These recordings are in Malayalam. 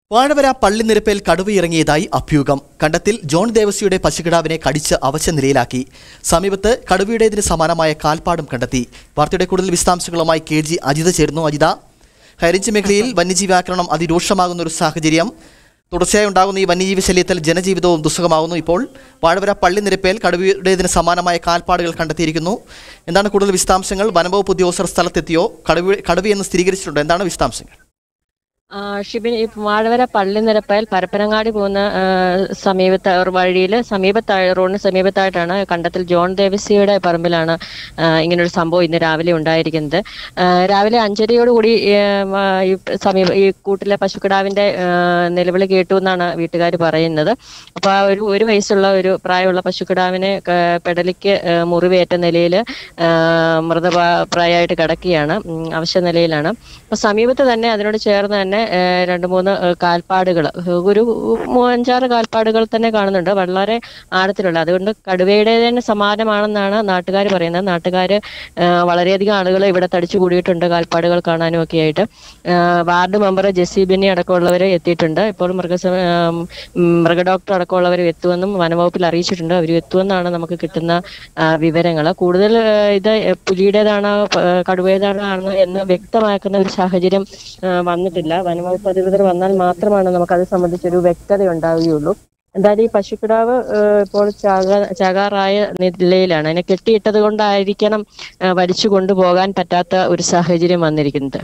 വാഴവര പള്ളിനിരപ്പേൽ കടുവയിറങ്ങിയതായി അഭ്യൂഹം കണ്ടത്തിൽ ജോൺ ദേവസിയുടെ പശുകിടാവിനെ കടിച്ച് അവശ നിലയിലാക്കി സമീപത്ത് കടുവയുടേതിന് സമാനമായ കാൽപ്പാടും കണ്ടെത്തി വാർത്തയുടെ കൂടുതൽ വിശദാംശങ്ങളുമായി കെ ജി അജിത ചേർന്നു അജിത ഹൈറേഞ്ച് മേഖലയിൽ വന്യജീവി ആക്രമണം അതിരൂക്ഷമാകുന്ന ഒരു സാഹചര്യം തുടർച്ചയായി ഉണ്ടാകുന്ന ഈ വന്യജീവി ശല്യത്തിൽ ജനജീവിതവും ദുസ്സഹമാകുന്നു ഇപ്പോൾ വാഴവര പള്ളിനിരപ്പേൽ കടുവയുടേതിന് സമാനമായ കാൽപ്പാടുകൾ കണ്ടെത്തിയിരിക്കുന്നു എന്താണ് കൂടുതൽ വിശദാംശങ്ങൾ വനംവകുപ്പ് ഉദ്യോഗസ്ഥർ സ്ഥലത്തെത്തിയോ കടുവ കടുവയെന്ന് സ്ഥിരീകരിച്ചിട്ടുണ്ടോ എന്താണ് വിശദാംശങ്ങൾ ആ, ഷിബിൻ ഈ വാഴവര പള്ളി നിരപ്പയിൽ പരപ്പനങ്ങാടി പോകുന്ന ആ, സമീപത്ത് ഒരു വഴിയിൽ സമീപത്തായി റോഡിന് സമീപത്തായിട്ടാണ് കണ്ടത്തിൽ ജോൺ ദേവസിയുടെ പറമ്പിലാണ് ആ, ഇങ്ങനൊരു സംഭവം ഇന്ന് രാവിലെ ഉണ്ടായിരിക്കുന്നത് ആ, രാവിലെ അഞ്ചരയോടുകൂടി ഈ, ആ, ഈ സമീപ ഈ കൂട്ടിലെ പശുക്കിടാവിന്റെ ആ, നിലവിളി കേട്ടു എന്നാണ് വീട്ടുകാർ പറയുന്നത് അപ്പൊ ആ ഒരു ഒരു വയസ്സുള്ള ഒരു പ്രായമുള്ള പശുക്കിടാവിനെ ക- പെടലിക്ക് ആ, മുറിവേറ്റ നിലയിൽ മൃതപ്രായമായിട്ട് കിടക്കുകയാണ് ഉം, അവശ നിലയിലാണ് അപ്പൊ സമീപത്ത് തന്നെ അതിനോട് ചേർന്ന് തന്നെ ആ, രണ്ട് മൂന്ന് കാൽപ്പാടുകൾ ഒരു മൂ- അഞ്ചാറ് കാൽപ്പാടുകൾ തന്നെ കാണുന്നുണ്ട് വളരെ ആഴത്തിലുള്ള അതുകൊണ്ട് കടുവയുടെ തന്നെ സമാനമാണെന്നാണ് നാട്ടുകാർ പറയുന്നത് നാട്ടുകാർ വളരെയധികം ആളുകൾ ഇവിടെ തടിച്ചു കൂടിയിട്ടുണ്ട് കാൽപ്പാടുകൾ കാണാനും ഒക്കെ ആയിട്ട് ആ, വാർഡ് മെമ്പർ ജെസ്സി ബെന്നി അടക്കമുള്ളവർ എത്തിയിട്ടുണ്ട് ഇപ്പോൾ മൃഗ മൃഗ ഡോക്ടർ അടക്കമുള്ളവർ എത്തുമെന്നും വനവകുപ്പിൽ അറിയിച്ചിട്ടുണ്ട് അവർ എത്തുമെന്നാണ് നമുക്ക് കിട്ടുന്ന വിവരങ്ങൾ കൂടുതൽ ആ, ഇത് പുലിയുടേതാണോ പ- കടുവയുടേതാണോ എന്ന് വ്യക്തമാക്കുന്ന ഒരു സാഹചര്യം ആ, വന്നിട്ടില്ല വനവകുപ്പ് അധികൃതർ വന്നാൽ മാത്രമാണ് നമുക്കത് സംബന്ധിച്ചൊരു വ്യക്തത ഉണ്ടാവുകയുള്ളൂ എന്തായാലും ഈ പശുക്കിടാവ് ആ, ഇപ്പോൾ ചാകാ ചാകാറായ നിലയിലാണ് അതിനെ കെട്ടിയിട്ടത് കൊണ്ടായിരിക്കണം ആ, വലിച്ചു കൊണ്ടുപോകാൻ പറ്റാത്ത ഒരു സാഹചര്യം വന്നിരിക്കുന്നത്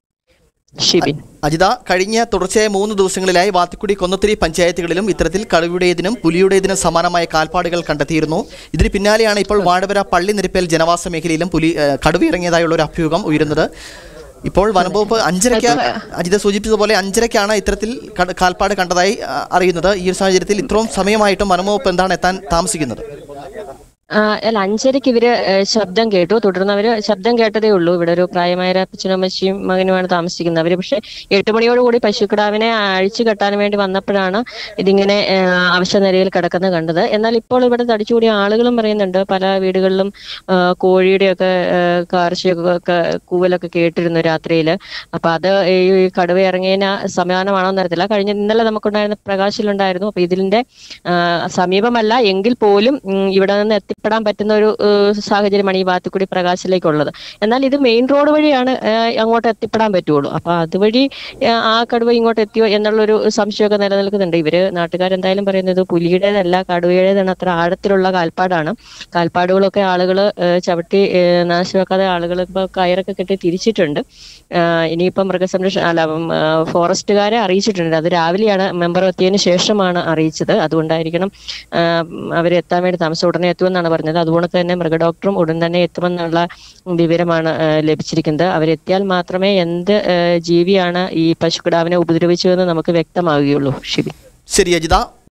ഷിബിൻ അജിത കഴിഞ്ഞ തുടർച്ചയായ മൂന്ന് ദിവസങ്ങളിലായി വാത്തിക്കുടി കൊന്നത്തിരി പഞ്ചായത്തുകളിലും ഇത്തരത്തിൽ കടുവയുടേതിനും പുലിയുടേതിനും സമാനമായ കാൽപ്പാടുകൾ കണ്ടെത്തിയിരുന്നു ഇതിന് പിന്നാലെയാണ് ഇപ്പോൾ വാഴവര പള്ളി നിരപ്പേൽ ജനവാസ മേഖലയിലും പുലി ഏഹ്, കടുവ ഇറങ്ങിയതായുള്ള ഒരു അഭ്യൂഹം ഉയരുന്നത് ഇപ്പോൾ വനംവകുപ്പ് അഞ്ചരയ്ക്ക് അജിത സൂചിപ്പിച്ചതുപോലെ അഞ്ചരയ്ക്കാണ് ഇത്തരത്തിൽ കട- കാൽപ്പാട് കണ്ടതായി ആ, അറിയുന്നത് ഈ ഒരു സാഹചര്യത്തിൽ ഇത്രയും സമയമായിട്ടും വനംവകുപ്പ് എന്താണ് എത്താൻ താമസിക്കുന്നത് ആ, അല്ല അഞ്ചരയ്ക്ക് ഇവര് ഏ, ശബ്ദം കേട്ടു തുടർന്ന് അവര് ശബ്ദം കേട്ടതേ ഉള്ളൂ ഇവിടെ ഒരു പ്രായമായ ഒരു അപ്പച്ചനും അമ്മച്ചിയും മകനുമാണ് താമസിക്കുന്നത് അവര് പക്ഷെ എട്ട് മണിയോടുകൂടി പശുക്കിടാവിനെ അഴിച്ചു കെട്ടാൻ വേണ്ടി വന്നപ്പോഴാണ് ഇതിങ്ങനെ ഏ, അവശ നിലയിൽ കിടക്കുന്നത് കണ്ടത് എന്നാൽ ഇപ്പോൾ ഇവിടെ തടിച്ചുകൂടിയ ആളുകളും പറയുന്നുണ്ട് പല വീടുകളിലും ആ, കോഴിയുടെയൊക്കെ ഏ, കാർഷികമൊക്കെ കൂവലൊക്കെ കേട്ടിരുന്നു രാത്രിയിൽ അപ്പൊ അത് ഈ കടുവ ഇറങ്ങിയതിന് സമാനമാണോന്ന് അറിയത്തില്ല കഴിഞ്ഞ ഇന്നലെ നമുക്കുണ്ടായിരുന്ന പ്രകാശിലുണ്ടായിരുന്നു അപ്പൊ ഇതിന്റെ ആ, സമീപമല്ല എങ്കിൽ പോലും ഉം, ഇവിടെ നിന്ന് എത്തിപ്പെടാൻ പറ്റുന്ന ഒരു ഏഹ്, സാഹചര്യമാണ് ഈ വാത്തുക്കുടി പ്രകാശിലേക്കുള്ളത് എന്നാൽ ഇത് മെയിൻ റോഡ് വഴിയാണ് ഏഹ്, അങ്ങോട്ട് എത്തിപ്പെടാൻ പറ്റുള്ളൂ അപ്പൊ അതുവഴി ഏഹ്, ആ കടുവ ഇങ്ങോട്ട് എത്തിയോ എന്നുള്ളൊരു സംശയമൊക്കെ നിലനിൽക്കുന്നുണ്ട് ഇവര് നാട്ടുകാരെന്തായാലും പറയുന്നത് പുലിയുടേതല്ല കടുവയുടേതാണ് അത്ര ആഴത്തിലുള്ള കാൽപ്പാടാണ് കാൽപ്പാടുകളൊക്കെ ആളുകൾ ചവിട്ടി ഏഹ്, നാശമാക്കാതെ ആളുകൾ ഇപ്പൊ കയറൊക്കെ കെട്ടി തിരിച്ചിട്ടുണ്ട് ആഹ് ഇനിയിപ്പം മൃഗസംരക്ഷണ അല്ല ഉം, ആഹ് ഫോറസ്റ്റുകാരെ അറിയിച്ചിട്ടുണ്ട് അത് രാവിലെയാണ് മെമ്പർ എത്തിയതിന് ശേഷമാണ് അറിയിച്ചത് അതുകൊണ്ടായിരിക്കണം ആഹ് അവരെത്താൻ വേണ്ടി താമസം ഉടനെ എത്തുമെന്നാണ് പറഞ്ഞത് അതുകൊണ്ട് തന്നെ മൃഗ ഡോക്ടറും ഉടൻ തന്നെ എത്തുമെന്നുള്ള വിവരമാണ് ആഹ് ലഭിച്ചിരിക്കുന്നത് അവരെത്തിയാൽ മാത്രമേ എന്ത് ആഹ് ജീവിയാണ് ഈ പശുക്കിടാവിനെ ഉപദ്രവിച്ചതെന്ന് നമുക്ക് വ്യക്തമാവുകയുള്ളൂ ഷിബി ശരി അജിത